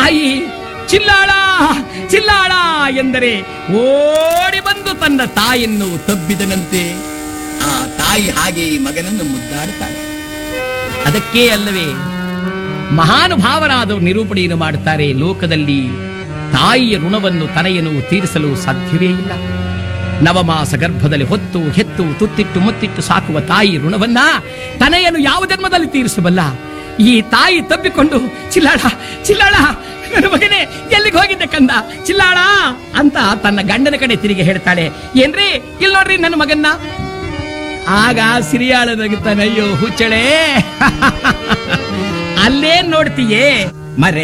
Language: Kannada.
ತಾಯಿ ಚಿಲ್ಲಾಳ ಚಿಲ್ಲಾಳ ಎಂದರೆ ಓಡಿ ಬಂದು ತನ್ನ ತಾಯಿಯನ್ನು ತಬ್ಬಿದನಂತೆ ಆ ತಾಯಿ ಹಾಗೆ ಈ ಮಗನನ್ನು ಮುದ್ದಾಡುತ್ತಾಳೆ ಅದಕ್ಕೇ ಅಲ್ಲವೇ ಮಹಾನುಭಾವರಾದವರು ನಿರೂಪಣೆಯನ್ನು ಮಾಡುತ್ತಾರೆ ಲೋಕದಲ್ಲಿ ತಾಯಿಯ ಋಣವನ್ನು ತನೆಯನ್ನು ತೀರಿಸಲು ಸಾಧ್ಯವೇ ಇಲ್ಲ ನವಮಾಸ ಗರ್ಭದಲ್ಲಿ ಹೊತ್ತು ಹೆತ್ತು ತುತ್ತಿಟ್ಟು ಮುತ್ತಿಟ್ಟು ಸಾಕುವ ತಾಯಿ ಋಣವನ್ನ ತನೆಯನ್ನು ಯಾವ ಜನ್ಮದಲ್ಲಿ ತೀರಿಸಬಲ್ಲ ಈ ತಾಯಿ ತಬ್ಬಿಕೊಂಡು ಚಿಲ್ಲಾಳ ಚಿಲ್ಲಾಳ ನನ್ನ ಮಗನೇ ಎಲ್ಲಿಗೆ ಹೋಗಿದ್ದೆ ಕಂದ ಚಿಲ್ಲಾಳ ಅಂತ ತನ್ನ ಗಂಡನ ಕಡೆ ತಿರುಗಿ ಹೇಳ್ತಾಳೆ ಏನ್ರಿ ಇಲ್ಲಿ ನೋಡ್ರಿ ನನ್ನ ಮಗನ್ನ ಆಗ ಸಿರಿಯಾಳ ನಗುತ್ತಾನೆ ಅಯ್ಯೋ ಹುಚ್ಚಳೆ ಅಲ್ಲೇನ್ ನೋಡ್ತೀಯೇ ಮರೆ